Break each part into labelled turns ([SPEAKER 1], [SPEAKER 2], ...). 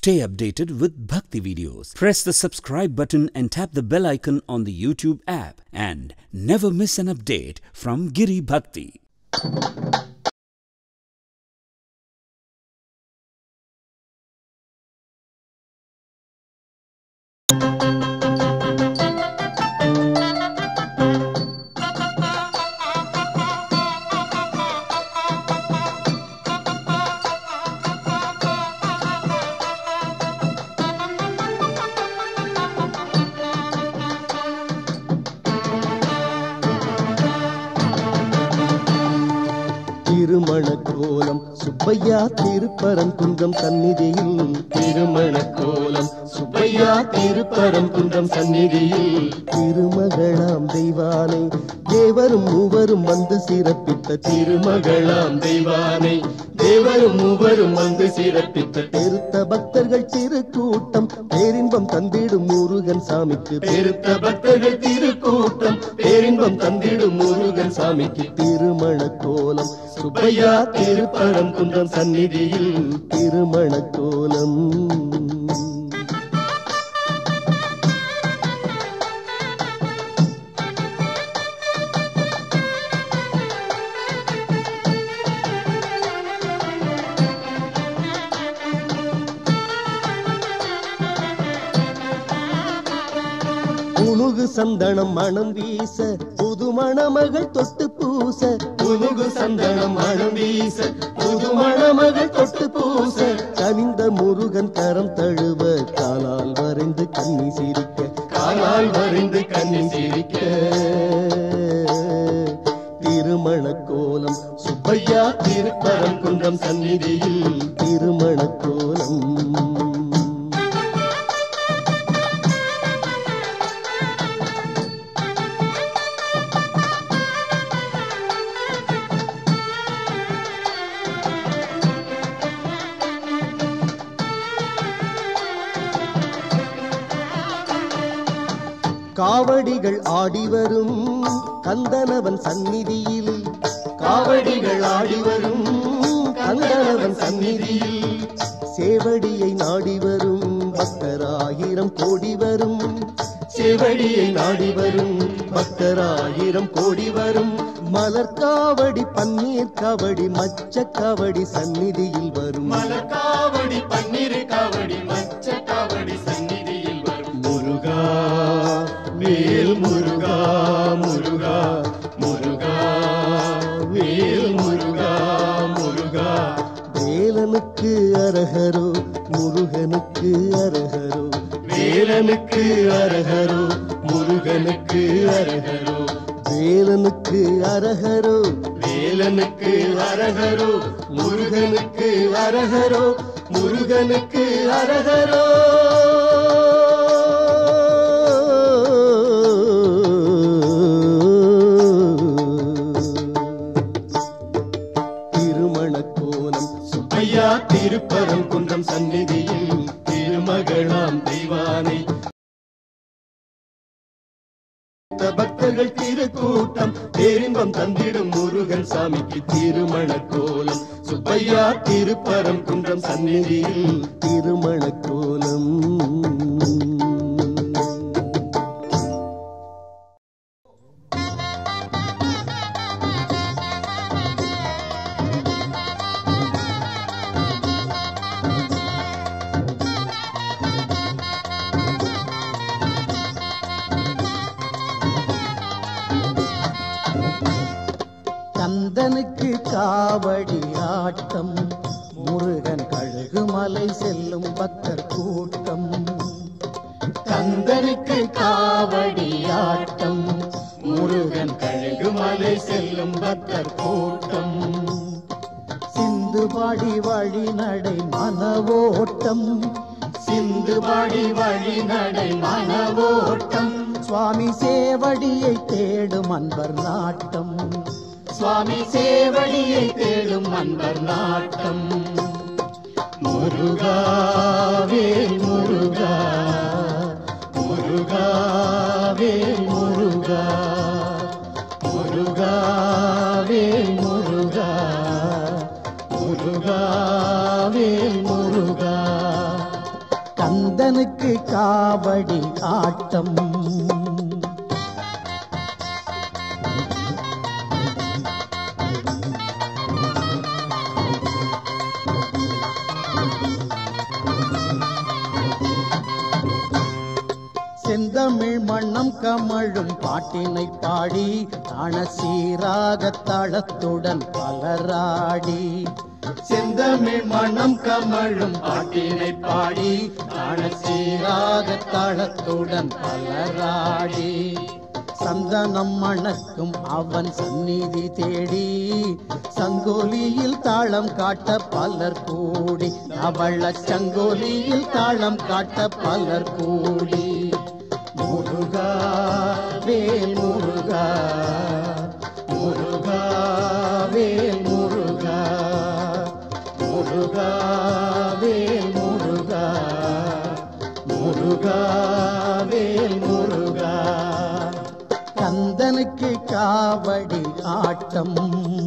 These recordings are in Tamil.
[SPEAKER 1] Stay updated with Bhakti videos. Press the subscribe button and tap the bell icon on the YouTube app and never miss an update from Giri Bhakti.
[SPEAKER 2] திருமண கோலம் சுப்பையா திருப்பரம் குன்றம் சந்நிதியில் திருமண கோலம் சுப்பையா திருப்பரம் குன்றம் சந்நிதியில் திருமகளாம் தெய்வானை தேவரும் மூவரும் வந்து சிறப்பித்த திருமகளாம் தெய்வானை தேவரும் மூவரும் வந்து சிறப்பித்த பெருத்த பக்தர்கள் திருக்கூட்டம் பேரின்பம் தந்திடும் முருகன் சாமிக்கு பெருத்த பக்தர்கள் திருக்கூட்டம் பேரின்பம் தந்திடும் முருகன் சாமிக்கு திருமண கோலம் சுப்பையா திருப்பரம் குன்றம் சந்நிதியில் திருமண கோலம் புனுகு சந்தனம் மணம் வீச புது மணமகள் தொட்டு பூச புனுகு சந்தனம் மணம் வீச புது மணமகள் தொட்டு பூச கனிந்த முருகன் கரம் தழுவ காலால் வரைந்து கண்ணி சிரிக்க காலால் வரைந்து கண்ணி சிரிக்க திருமண கோலம் சுப்பையா திருப்பரம் குன்றம் சந்நிதியில் திருமண கோலம் காவடிகள் ஆடி வரும் கந்தனவன் சந்நிதியில் காவடிகள் ஆடி வரும் கந்தனவன் சந்நிதியில் சேவடியை நாடி வரும் பக்தராயிரம் கோடி வரும் சேவடியை நாடி வரும் பக்தராயிரம் கோடி வரும் மலர் காவடி பன்னீர் காவடி மச்ச காவடி சந்நிதியில் வரும் மலர் காவடி பன்னீர் காவடி மச்ச காவடி சந்நிதியில் வரும் முருகா வேல் முருகா முருகா முருகா வேல் முருகா முருகா வேலனுக்கு அரகரோ முருகனுக்கு அரகரோ வேலனுக்கு அரகரோ முருகனுக்கு அரகரோ வேலனுக்கு அரகரோ வேலனுக்கு அரகரோ முருகனுக்கு அரகரோ முருகனுக்கு அரகரோ திருமண கோலம் சுப்பையா திருப்பரம் குன்றம் சந்நிதியில் திருமகளாம் தெய்வானை பக்தர்கள் திருக்கூட்டம் பேரின்பம் தந்திடும் முருகன் சாமிக்கு திருமண கோலம் சுப்பையா திருப்பரம் குன்றம் சந்நிதியில் திருமண கோலம்
[SPEAKER 3] கந்தனுக்கு காவடி ஆட்டம் முருகன் கழுகுமலை செல்லும் பக்தர் கூட்டம் கந்தனுக்கு காவடி ஆட்டம் முருகன் கழுகுமலை செல்லும் பக்தர் கூட்டம் சிந்து பாடி வழி நடை மனவோட்டம் சிந்து பாடி வழி நடை மனவோட்டம் சுவாமி சேவடியை தேடும் அன்பர் நாட்டம் சுவாமி சேவடியை தேடும் அன்பர் நாட்டம் முருகாவே முருகா முருகாவே முருகா முருகாவே முருகா முருகாவே முருகா கந்தனுக்கு காவடி ஆட்டம் செந்தமிழ் மண்ணம் கமழும் பாட்டினை பாடி தான சீராக தாளத்துடன் பலராடி செந்தமிழ் மண்ணம் கமழும் பாட்டினை பாடி தான சீராக தாளத்துடன் பலராடி சந்தனம் மணக்கும் அவன் சந்நிதி தேடி சங்கோலியில் தாளம் காட்ட பலர் கூடி அவள சங்கோலியில் தாளம் காட்ட பலர் கூடி முருகா வேல் முருகா முருகா வேல் முருகா முருகா வேல் முருகா முருகா வேல் முருகா கந்தனுக்கு காவடி ஆட்டம்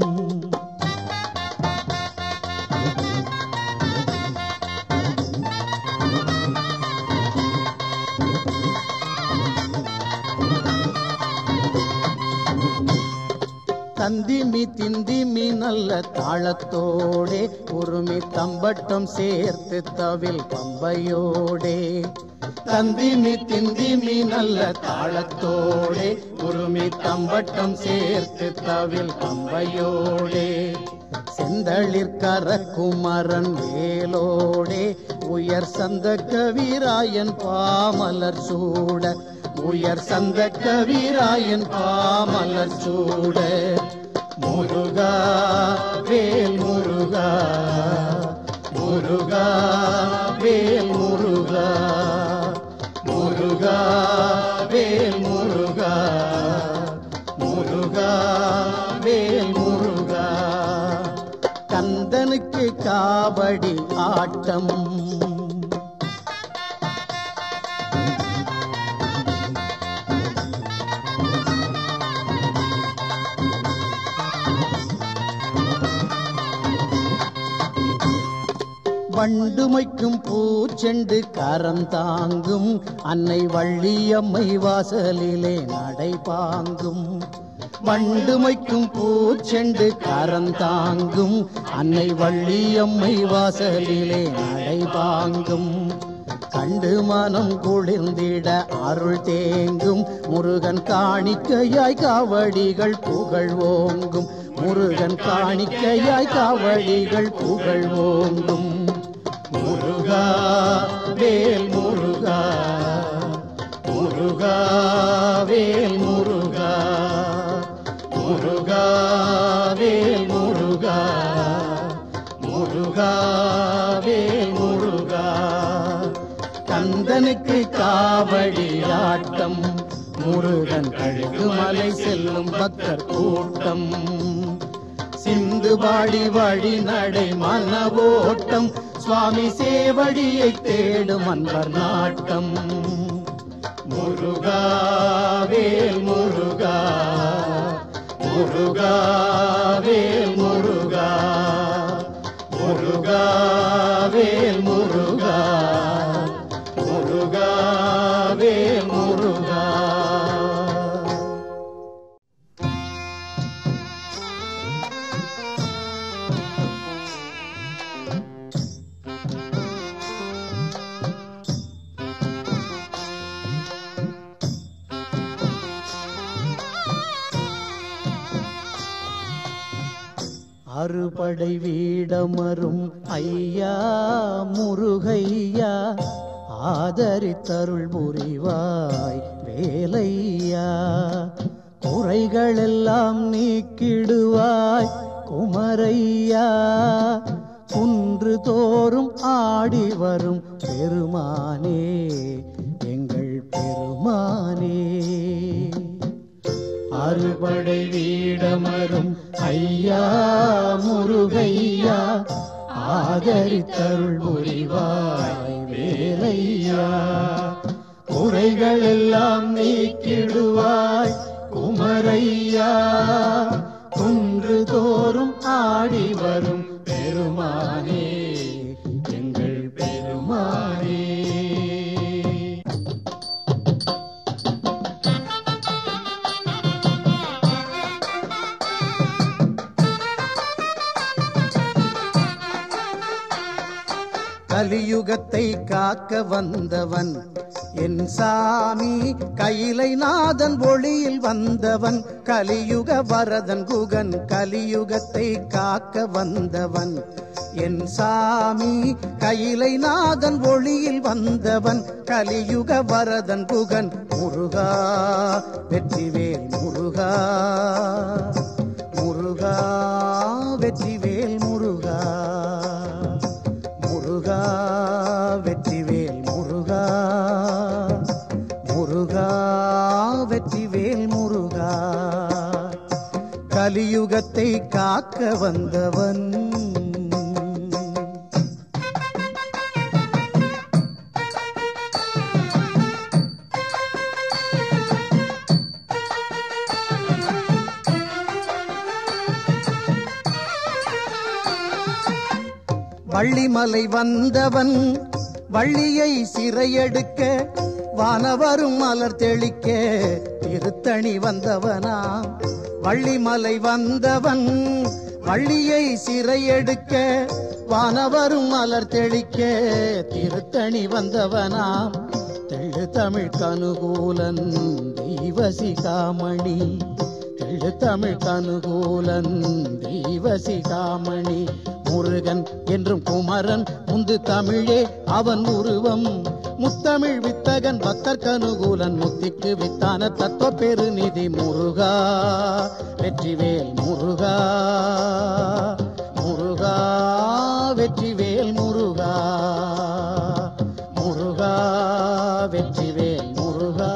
[SPEAKER 3] தந்திமி திந்திமி நல்ல தாளத்தோடே உருமி தம்பட்டம் சேர்த்து தவில் பம்பையோடே தந்திமி திந்திமி நல்ல தாளத்தோடே உருமி தம்பட்டம் சேர்த்து தவில் பம்பையோடே செந்தளிர் கரக்குமரன் வேலோடே உயர் சந்த கவிராயன் பாமலர் சூட உயர் சந்த கவிராயன் பாமலர் சூட முருகா வேல் முருகா முருகா வேல் முருகா முருகா வேல் முருகா முருகா வேல் முருகா கந்தனுக்கு காவடி ஆட்டம் வண்டுமைக்கும் பூச்செண்டு கரம் தாங்கும் அன்னை வள்ளியம்மை வாசலிலே நடை பாங்கும் வண்டுமைக்கும் பூச்செண்டு கரம் தாங்கும் அன்னை வள்ளியம்மை வாசலிலே நடை பாங்கும் கண்டு மனம் குளிர்ந்திட அருள் தேங்கும் முருகன் காணிக்கையாய் காவடிகள் புகழ் ஓங்கும் முருகன் காணிக்கையாய் காவடிகள் புகழ் ஓங்கும் முருகா வேல் முருகா முருகா வேல் முருகா முருகா வேல் முருகா முருகா வேல் முருகா கந்தனுக்கு காவடி ஆட்டம் முருகன் கழுகு மலை செல்லும் பக்தர் கூட்டம் சிந்து பாடி வழி நடை மனவோட்டம் சுவாமி சேவடியை தேடும் அன்பர் நாட்டம் முருகா வேல் முருகா முருகா வேல் முருகா முருகா வேல் முருகா முருகா வேல் முருகா அறுபடை வீடமரும் ஐயா முருகையா ஆதரித்தருள் புரிவாய் வேலையா குறைகளெல்லாம் நீக்கிடுவாய் குமரையா குன்று தோறும் ஆடி வரும் பெருமானே எங்கள் பெருமானே அறுபடை வீடமரும் ஐயா முருகையா ஆதரித்தருள் புரிவாய் வேலையா குறைகள் எல்லாம் நீக்கிடுவாய் குமரையா குன்று தோறும் ஆடி வரும் பெருமானே எங்கள் பெருமானே கலியுகத்தை காக்க வந்தவன் என் சாமி கையிலை நாதன் ஒளியில் வந்தவன் கலியுக வரதன் குகன் கலியுகத்தை காக்க வந்தவன் என் சாமி கையிலை நாதன் ஒளியில் வந்தவன் கலியுக வரதன் குகன் முருகா வெற்றிவேல் முருகா முருகா வெற்றிவேல் முருகா முருகா வெற்றிவேல் முருகா முருகா வெற்றிவேல் முருகா கலியுகத்தை காக்க வந்தவன் வள்ளிமலை வந்தவன் வள்ளியை சிறையெடுக்க வானவரும் மலர் தெளிக்க திருத்தணி வந்தவனாம் வள்ளிமலை வந்தவன் வள்ளியை சிறையெடுக்க வானவரும் மலர் தெளிக்க திருத்தணி வந்தவனாம் தெள்ளு தமிழ் கனுகூலன் தெய்வசிகாமணி தெள்ளு தமிழ் கனுகூலன் தெய்வசிகாமணி முருகன் என்றும் குமரன் முந்து தமிழே அவன் உருவம் முத்தமிழ் வித்தகன் பக்தர் கனுகூலன் முத்திக்கு வித்தான தத்துவ பெருநிதி முருகா வெற்றிவேல் முருகா முருகா வெற்றிவேல் முருகா முருகா வெற்றிவேல் முருகா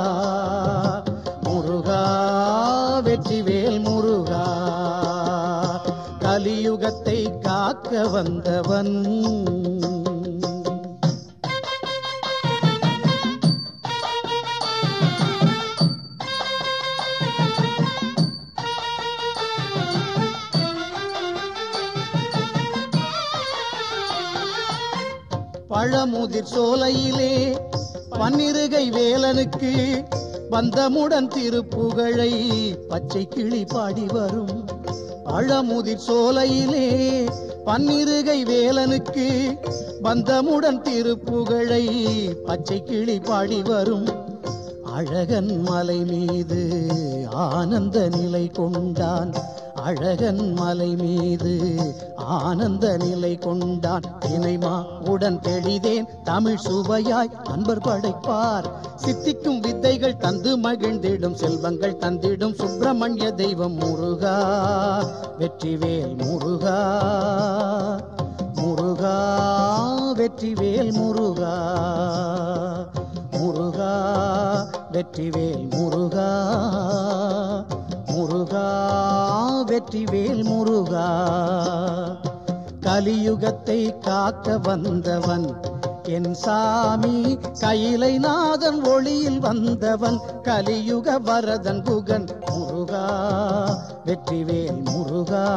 [SPEAKER 3] முருகா வெற்றிவேல் முருகா கலியுகத்தை காக்க வந்தவன் பழமுதிர் சோலையிலே பன்னிருகை வேலனுக்கு பந்தமுடன் திருப்புகழை பச்சை கிளி பாடி வரும் பழமுதிர் சோலையிலே பன்னிருகை வேலனுக்கு பந்தமுடன் திருப்புகழை பச்சை கிளி பாடி வரும் அழகன் மலை மீது ஆனந்த நிலை கொண்டான் அழகன் மலை மீது ஆனந்த நிலை கொண்டான் இணைமா உடன் தெளிதேன் தமிழ் சுவையாய் அன்பர் படைப்பார் சித்திக்கும் வித்தைகள் தந்து மகிழ்ந்திடும் செல்வங்கள் தந்திடும் சுப்பிரமணிய தெய்வம் முருகா வெற்றிவேல் முருகா முருகா வெற்றிவேல் முருகா முருகா வெற்றிவேல் முருகா முருகா வெற்றிவேல் முருகா கலியுகத்தை காக்க வந்தவன் என் சாமி கையிலை நாதன் ஒளியில் வந்தவன் கலியுக வரதன் குகன் முருகா வெற்றிவேல் முருகா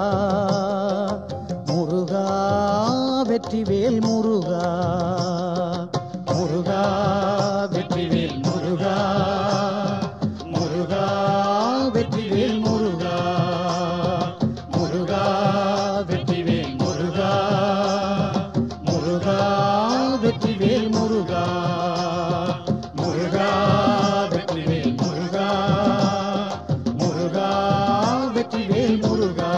[SPEAKER 3] முருகா வெற்றிவேல் முருகா முருகா வெற்றிவேல் முருகா முருகா வெற்றிவேல் முருகா முருகா வெற்றிவேல் முருகா முருகா வெற்றிவேல் முருகா முருகா வெற்றிவேல் முருகா முருகா வெற்றிவேல் முருகா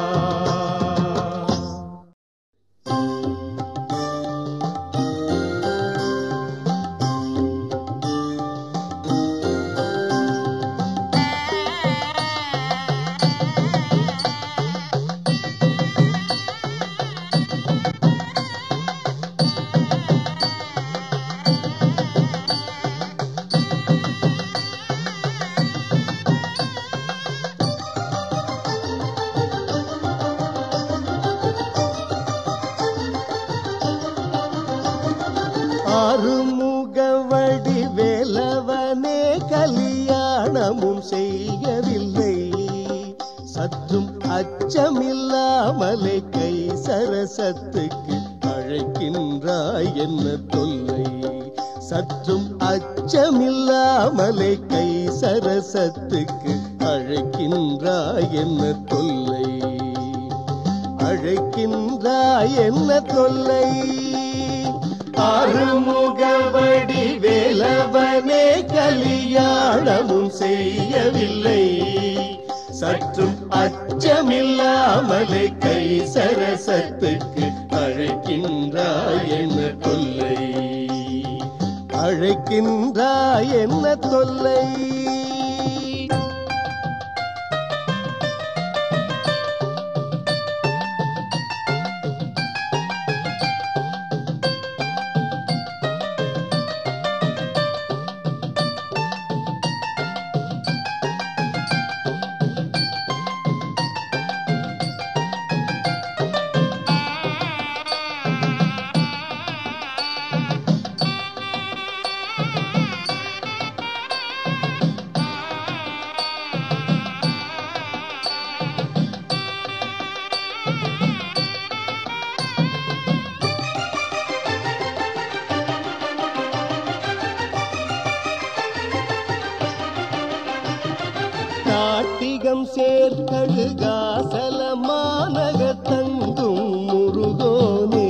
[SPEAKER 2] ஆறுமுகவடி வேலவனே கல்யாணமும் செய்யவில்லை சற்றும் அச்சமில்லாமலே கை சரசத்துக்கு அழைக்கின்றாய் என்ன தொல்லை சற்றும் அச்சமில்லாமலே கை சரசத்துக்கு அழைக்கின்றாய் என்ன தொல்லை அழைக்கின்றாய் என்ன தொல்லை ஆறுமுகவடி வேலவனே கலியாணமும் செய்யவில்லை சற்றும் அச்சமில்லாமலே கை சரசத்துக்கு அழைக்கின்றாய் என்ன தொல்லை அழைக்கின்றாய் என்ன தொல்லை நாட்டிகம் சேர்க்கழுகாசல மாநக தங்கும் முருகோனே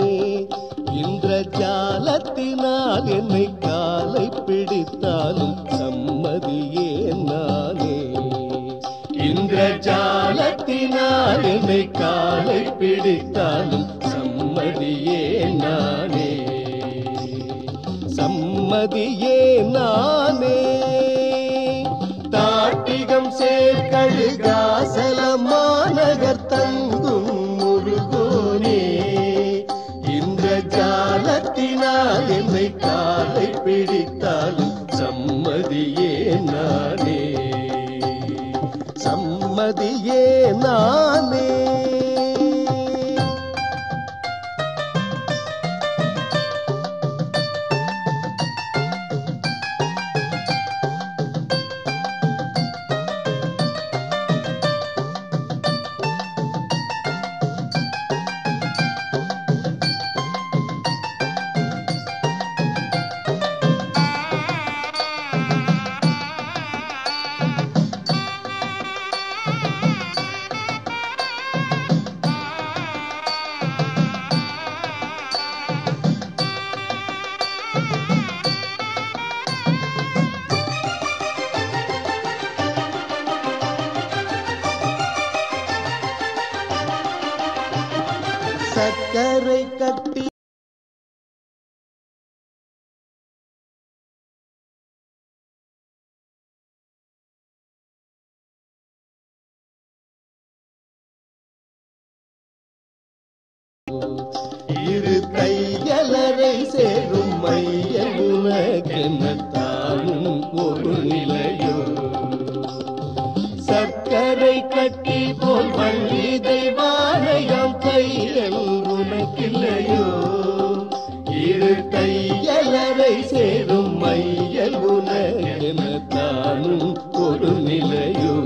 [SPEAKER 2] இந்திரஜாலத்தினால் என்னை காலை பிடித்தாலும் சம்மதியே நானே இந்திரஜாலத்தினால் என்னை காலை பிடித்தாலும் சம்மதியே நானே சம்மதியே நானே தாட்டிகம் சேர்க்கழுகாசல மாநகர் தங்கும் முருகோனே இந்த ஜாலத்தினால் என்னை காலை பிடித்தாலும் சம்மதியே நானே சம்மதியே நானே சக்கரை கட்டி இரு கையலரை சேரும் மையல் உனக்கெனத்தானும் ஒரு நிலையோ சர்க்கரை கட்டி போல் வள்ளி தெய்வாலயம் கையல் உனக்கில்லையோ இரு கையலரை சேரும் மையல் உனக்கெனத்தானும் ஒரு நிலையோ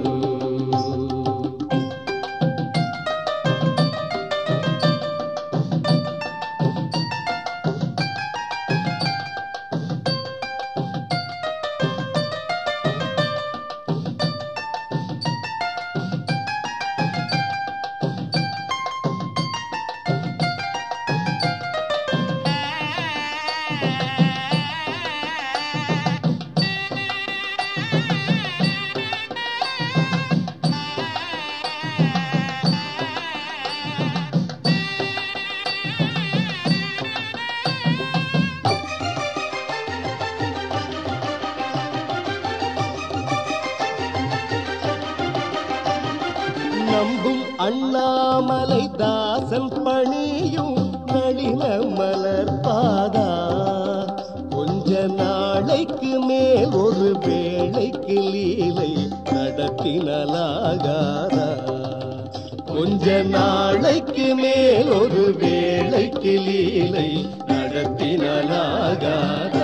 [SPEAKER 2] நம்பும் அண்ணாமலை தாசன் பணியும் நளின மலர் பாதா கொஞ்ச நாளைக்கு மேல் ஒரு வேளைக்கு லீலை நடத்தினலாகாரா கொஞ்ச நாளைக்கு மேல் ஒரு வேளைக்கு லீலை நடத்தினலாகாரா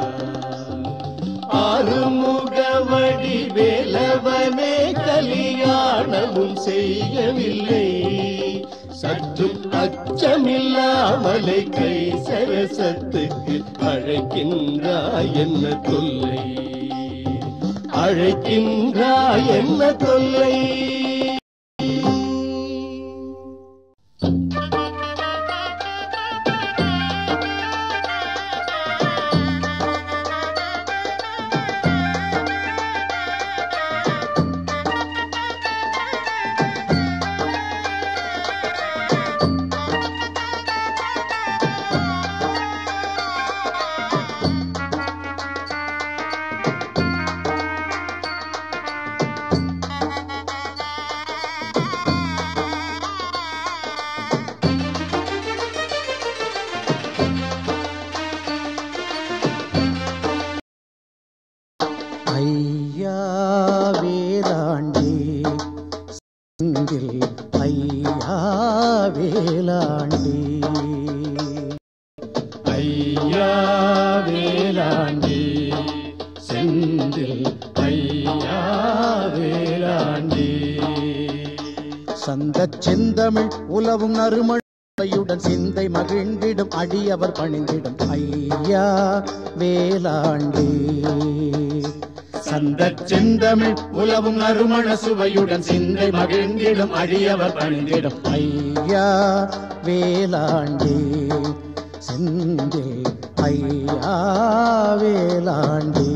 [SPEAKER 2] ஆறுமுகவடி வேலவனே கலியாணமும் செய்யவில்லை சற்றும் அச்சமில்லாமலை கை சரசத்துக்கு அழைக்கின்றாய் என்ன தொல்லை அழைக்கின்றாய் என்ன தொல்லை
[SPEAKER 3] வேலாண்டி செந்தில் ஐயா வேலாண்டி
[SPEAKER 2] சந்த செந்தமிழ் உலவும் நறுமழையுடன் சிந்தை மகிழ்ந்திடும் அடியவர் பணிந்திடும் ஐயா வேலாண்டி
[SPEAKER 3] சந்த செந்தமிழ் உலவும் நறுமண சுவையுடன் சிந்தை மகிழ்ந்திடும் அடியவர் பணிந்திடும்
[SPEAKER 2] ஐயா வேலாண்டி செந்தில் ஐயா வேலாண்டி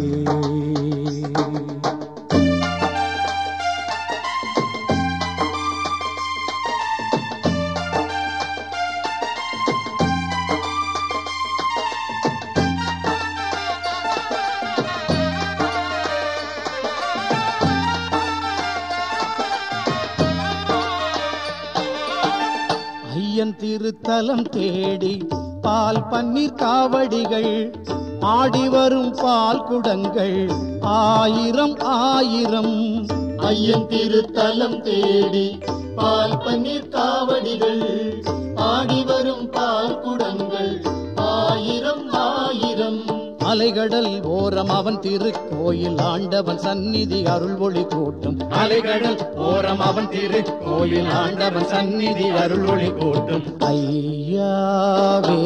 [SPEAKER 2] ஐயன் திருத்தலம் தேடி பால் பன்னீர் காவடிகள் ஆடி வரும் பால் குடங்கள் ஆயிரம் ஆயிரம்
[SPEAKER 3] ஐயன் திருத்தலம் தேடி பால் பன்னீர் காவடிகள் ஆடி வரும் பால் குடங்கள் ஆயிரம் ஆயிரம்
[SPEAKER 2] அலைகடல் ஓரம் அவன் திருக்கோயில் ஆண்டவன் சந்நிதி அருள் ஒளி கூட்டும்
[SPEAKER 3] அலைகடல் ஓரம் அவன் திரு கோயில் ஆண்டவன் சந்நிதி அருள் ஒளி கூட்டும்
[SPEAKER 2] ஐயாவே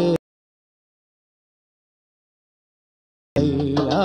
[SPEAKER 2] ஐயா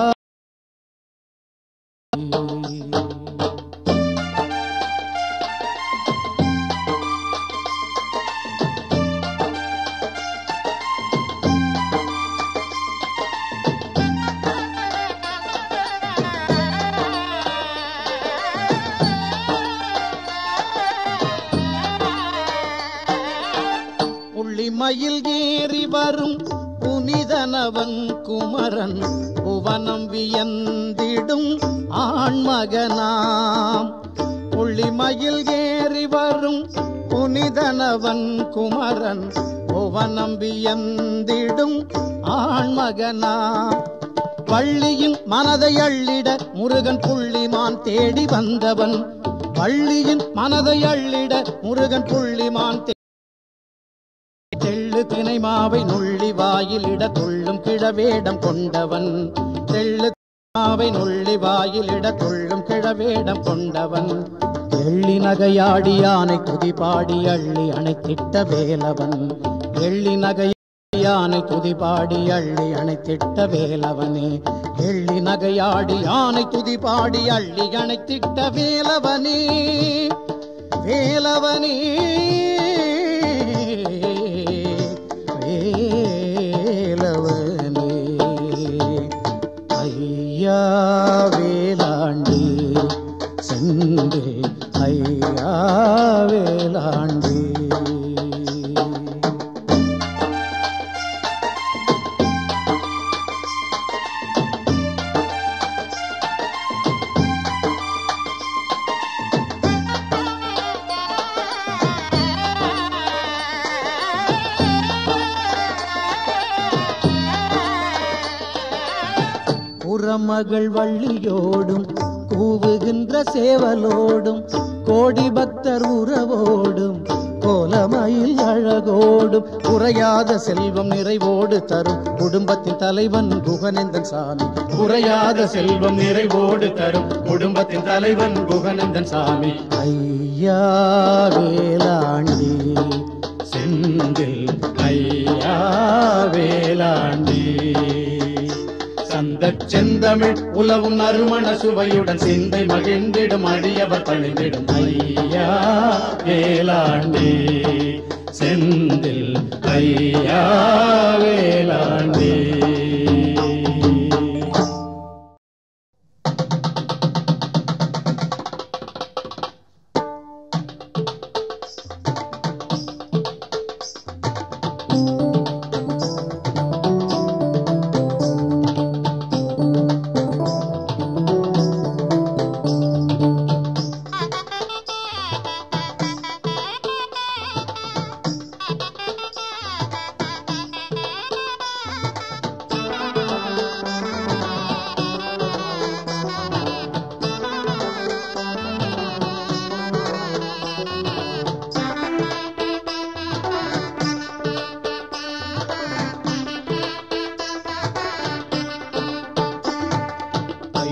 [SPEAKER 2] புள்ளிமயில் ஏறி வரும் புனிதனவன் குமரன் புவனம் வியந்திடும் ஆண்மகனாம் புள்ளிமயில் ஏறி வரும் புனிதனவன் குமரன் புவனம் வியந்திடும் ஆண்மகனாம் வள்ளியின் மனதை அள்ளிட முருகன் புள்ளிமான் தேடி வந்தவன் வள்ளியின் மனதை அள்ளிட முருகன் புள்ளிமான் தே- தெள்ளு தினை மாவை நுள்ளி வாயிலிட துள்ளும் கிழவேடம் கொண்டவன் தெள்ளு மாவை நுள்ளி வாயிலிட துள்ளும் கிழவேடம் கொண்டவன் எள்ளி நகையாடி யானை துதி பாடி அள்ளி அணைத்திட்ட வேலவன் எள்ளி நகை யானை துதி பாடி அள்ளி அணைத்திட்ட வேலவனே எள்ளி நகையாடி யானை துதி பாடி அள்ளி அணைத்திட்ட வேலவனே வேலவனே வேலவனே ஐயா வேலாண்டி சென்று ஐயா வேலாண்டி புறமகள் வள்ளியோடும் கூவுகின்ற சேவலோடும் கோடி பக்தர் உறவோடும் கோலமயில் அழகோடும் குறையாத செல்வம் நிறைவோடு தரும் குடும்பத்தின் தலைவன் குகனேந்தன் சாமி
[SPEAKER 3] குறையாத செல்வம் நிறைவோடு தரும் குடும்பத்தின் தலைவன் குகநந்தன் சாமி
[SPEAKER 2] ஐயா வேலாண்டி
[SPEAKER 3] செந்தில் ஐயா வேலாண்டி சந்த செந்தமிழ் உலவும் நறுமண சுவையுடன் சிந்தை மகிழ்ந்திடும் அடியவர் பணிந்திடும் ஐயா வேலாண்டி செந்தில் ஐயா வேலாண்டி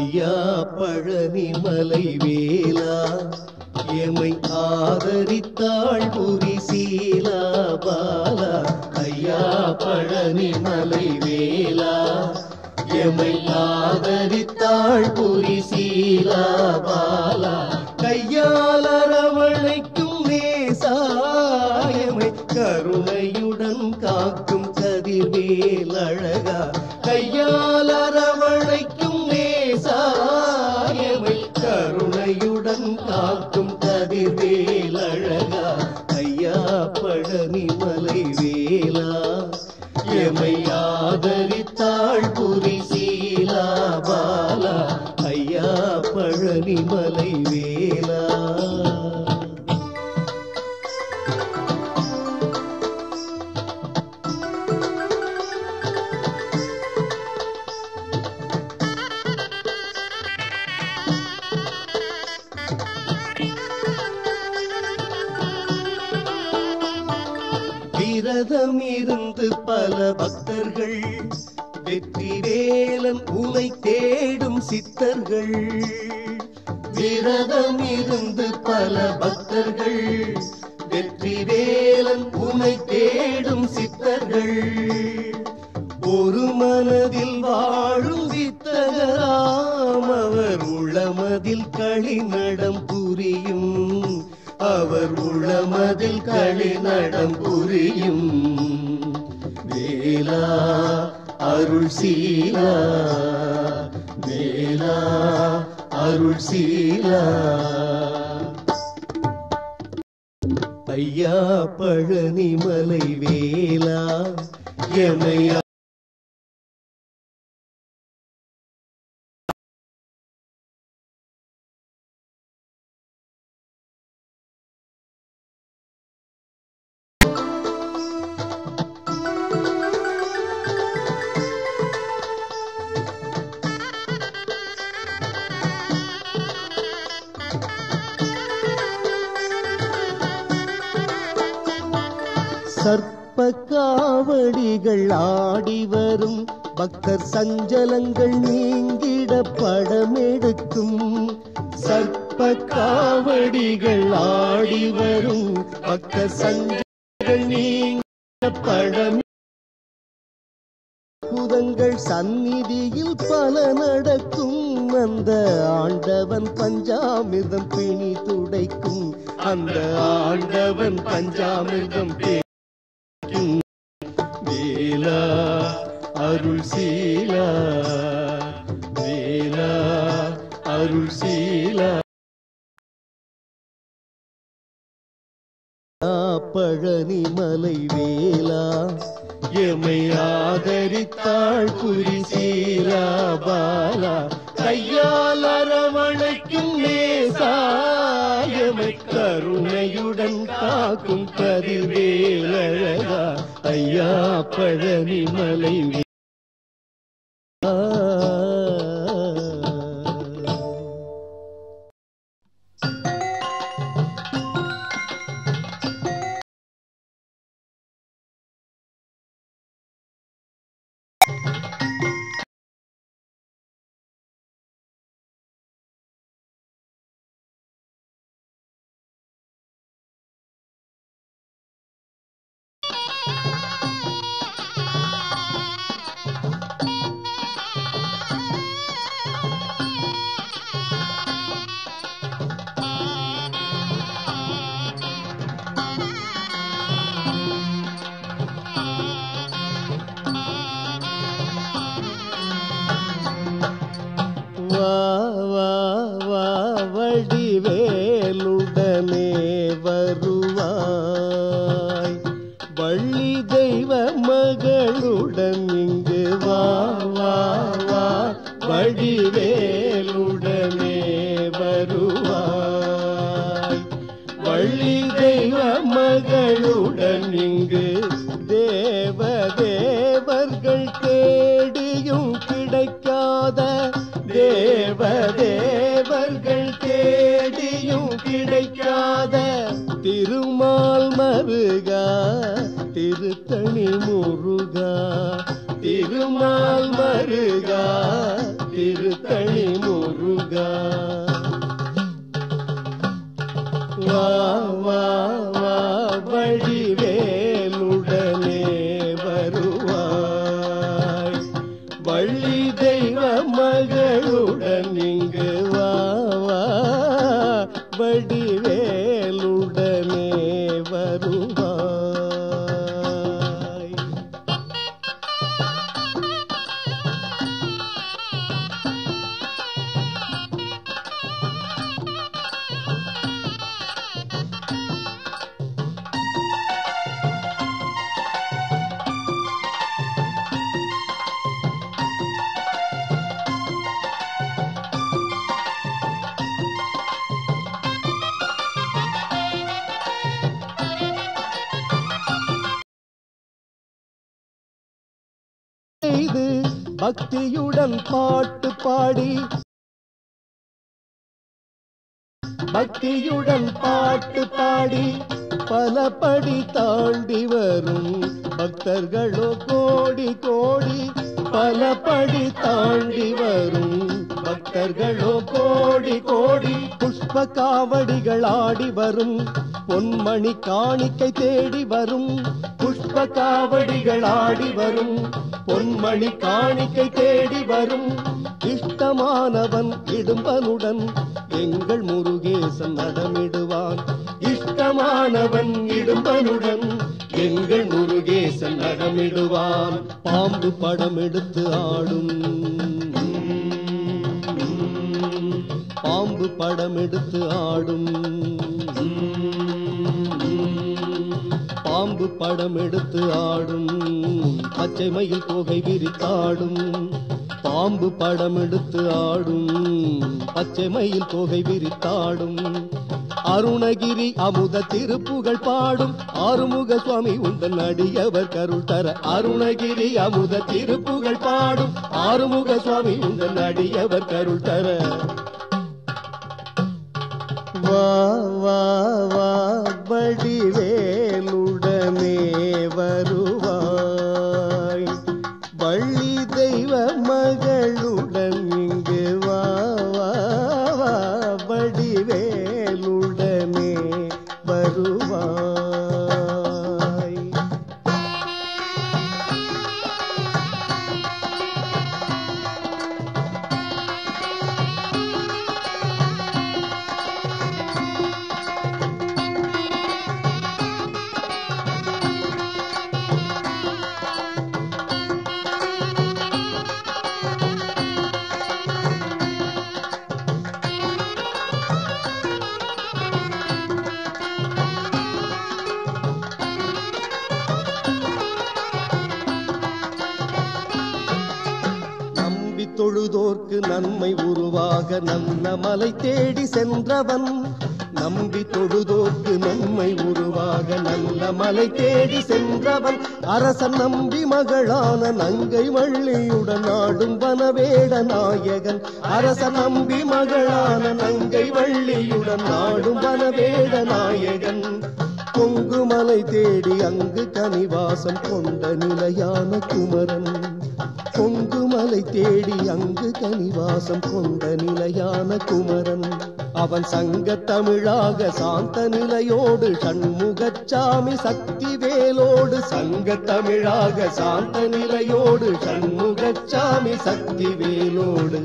[SPEAKER 2] ஐயா பழனிமலை வேலா எமை ஆதரித்தாள் புரி சீலா பாலா ஐயா பழனிமலை வேலா எமை ஆதரித்தாள் புரி சீலா பாலா கையால் அரவணைக்கும் நேசாயமை கருணையுடன் காக்கும் கதிர்வேல் அழகா கையால் அரவணைக்கும் நேசாயமை கருணையுடன் காக்கும் கதிர்வேல் அழகா ஐயா பழனிமலை வேலா எமை ஆதரித்தாள் புரி சீலா பாலா ஐயா பழனிமலை வேலா விரதம் இருந்து பல பக்தர்கள் வெற்றி வேலன் உனை தேடும் சித்தர்கள் விரதம் இருந்து பல பக்தர்கள் வெற்றி வேலன் உனை தேடும் சித்தர்கள் ஒரு மனதில் வாழும் வித்தகராம் அவர் உளமதில் களிநடம் புரியும் அவர் உளமதில் களிநடம் புரியும் வேலா அருள் சீலா வேலா அருள் சீலா ஐயா பழனிமலை வேலா எமை சர்ப்ப காவடிகள் ஆடி வரும் பக்தர் சஞ்சலங்கள் நீங்கிட படமெடுக்கும் சர்ப்ப காவடிகள் ஆடி வரும் பக்தர் சஞ்சலங்கள் நீங்கிட படம் அற்புதங்கள் சந்நிதியில் பல நடக்கும் அந்த ஆண்டவன் பஞ்சாமிர்தம் பிணி துடைக்கும் அந்த ஆண்டவன் பஞ்சாமிர்தம் தேய்க்கும் வேலா அருள் சீலா வேலா அருள் சீலா பழனி மலை வேலா எமை ஆதரித்தாள் புரி சீலா பாலா கையால் அரவணைக்கும் நேசாயமை கருணையுடன் காக்கும் கதிர்வேலழகா ஐயா பழனி மலை வேலா வா வா வா வடிவேலுடனே வருவாய் வள்ளி தெய்வ மகளுடன் இங்கு வா வா வா வடிவேலுடனே வருவாய் வள்ளி தெய்வ மகளுடன் இங்கு தேவ தேவர்கள் தேடியும் கிடைக்காத தேவ தேவர்கள் தேடியும் கிடைக்காத திருமால் மருகா திருத்தணி முருகா திருமால் மருகா திருத்தணி வள்ளி தெய்வ மகளுடன் இங்கு வா வா வடிவேலுடனே வருவாய் செய்து பக்தியுடன் பாட்டு பாடி பக்தியுடன் பாட்டு பாடி பல படி தாண்டி வரும் பக்தர்களோ கோடி கோடி பல படி தாண்டி வரும் பக்தர்களோ கோடி கோடி புஷ்ப காவடிகள் ஆடி வரும் பொன்மணி காணிக்கை தேடி வரும் புஷ்ப காவடிகள் ஆடி வரும் பொன்மணி காணிக்கை தேடி வரும் இஷ்டமானவன் இடும்பனுடன் எங்கள் முருகேசன் நடமிடுவான் இஷ்டமானவன் இடும்பனுடன் எங்கள் முருகேசன் நடமிடுவான் பாம்பு படம் எடுத்து ஆடும் பாம்பு படம் எடுத்து ஆடும் பாம்பு படம் எடுத்து ஆடும் பச்சை மயில் தொகை விரித்தாடும் பாம்பு படம் எடுத்து ஆடும் பச்சை மயில் தொகை விரித்தாடும் அருணகிரி அமுத திருப்புகழ் பாடும் ஆறுமுக சுவாமி உந்தன் அடியவர் கருள் தர அருணகிரி அமுத திருப்புகழ் பாடும் ஆறுமுக சுவாமி உந்தன் அடியவர் கருள் தர வா வா வா வடிவேலுடனே வருவாய் வள்ளி தெய்வ மகளுடன் இங்கு வா வா வா வடிவேலுடனே வருவாய் நம்பி தொழுதோர்க்கு நன்மை உருவாக நல்ல மலை தேடி சென்றவன் நம்பி தொழுதோர்க்கு நன்மை உருவாக நல்ல மலை தேடி சென்றவன் அரசன் நம்பி மகளான நங்கை வள்ளியுடன் ஆடும் வனவேட நாயகன் அரசன் நம்பி மகளான நங்கை வள்ளியுடன் ஆடும் வனவேட நாயகன் பொங்குமலை தேடி அங்கு கனிவாசம் கொண்ட நிலையான குமரன் பொங்குமலை தேடி அங்கு கனிவாசம் கொண்ட நிலையான குமரன் அவன் சங்க தமிழாக சாந்த நிலையோடு சண்முகச்சாமி சக்தி வேலோடு சங்க தமிழாக சாந்த நிலையோடு சண்முகச்சாமி சக்தி வேலோடு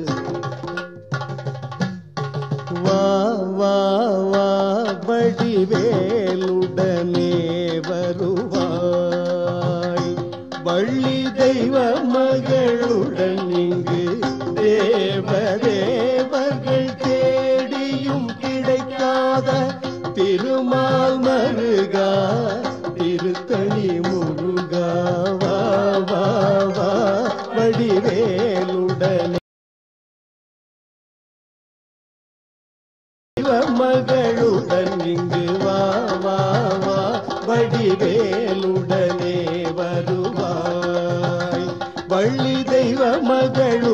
[SPEAKER 2] வா வா வா வடிவேலுடனே வருவாய் வள்ளி தெய்வ மகளுடன் இங்கு தேவதேவர்கள் தேடியும் கிடைக்காத திருமால் மருகா திருத்தணி முருகா வா வா வா வடிவேலுடனே தெய்வ மகளுடன் இங்கு வா வா வா வடிவேலுடனே வருவாய் வள்ளி தெய்வ மகளு